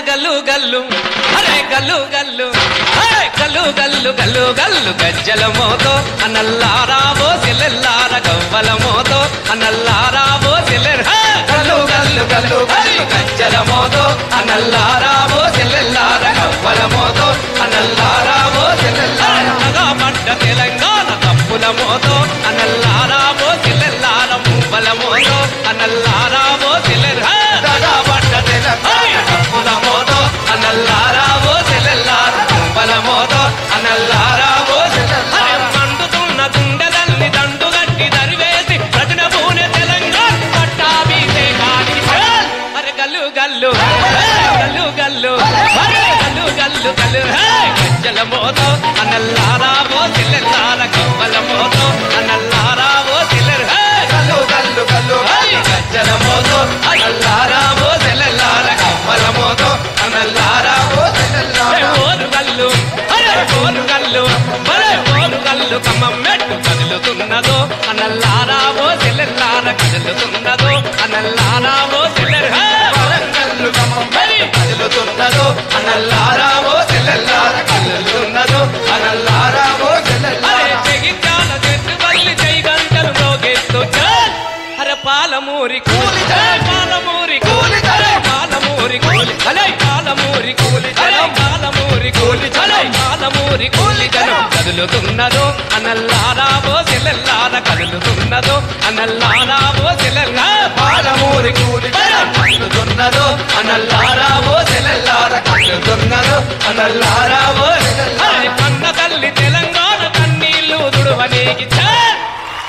గల్లు గల్లు అరే గల్లు గల్లు అరే గల్లు గల్లు గల్లు గల్లు గజ్జల మోతో అనల్లారావో సెల్లెల్లార గవ్వల మోతో అనల్లారావో సెల్లెర్ హే! గల్లు గల్లు గల్లు గల్లు గజ్జల మోతో అనల్లారావో సెల్లెల్లార గవ్వల మోతో అనల్లారావో సెల్లెల్లార నగా పడ్డ తెలంగాణ తప్పుల మోతో అనల్లారావో సెల్లెల్లార మువ్వల మోతో అనల్లారావో సెల్లెర్ హే! నగా పడ్డ తెలంగాణ తప్పుల మోతో అనల్లారావో సెల్లెల్లార మువ్వల మోతో అనల్లారావో సెల్లెల్లార మండుతున్న గుండెలల్ని దండుగట్టి దరివేసి ప్రజల పూనె తెలంగాణ పట్టాభిషేకానికి అరే గల్లు గల్లు గల్లు గల్లు అరే గల్లు గల్లు గల్లు హే! గజ్జల మోతో అనల్లారావో సెల్లెల్లార కవ్వల మోతో అనల్లారావో సెల్లెర్ హే! గల్లు గల్లు గల్లు హే! గజ్జల మోతో అనల్లారావో సెల్లెల్లార కవ్వల మోతో అనల్లారావో సెల్లెల్లార ఓరు గల్లు అరే ఓరు గల్లు అరే ఓరు గల్లు కమ్మం మెట్టు కదులుతున్నదో అనల్లారావో సెల్లెల్లార కదులుతున్నదో అనల్లారావో సెల్లెర్ హే! వరంగల్లు కమ్మం మెట్టు కదులుతున్నదో అనల్లారావో సెల్లెల్లార కదులుతున్నదో అనల్లారావో సెల్లెల్లార అరే జగిత్యాల చెట్టు బల్లి జై గంటలు మోగేస్తూ చాల్ అరే పాలమూరి కూలి జై పాలమూరి కూలి జై పాలమూరి కూలి అలే పాలమూరి కూలి జై పాలమూరి కూలి జై పాలమూరి కూలి జనం కదులుతున్నదో అనల్లారావో సెల్లెల్లార కదులుతున్నదో అనల్లారావో సెల్లెల్లా పాలమూరి కూలి జనం కదులుతున్నదో అనల్లారావో సెల్లెల్లార కదులుతున్నదో అనల్లారావో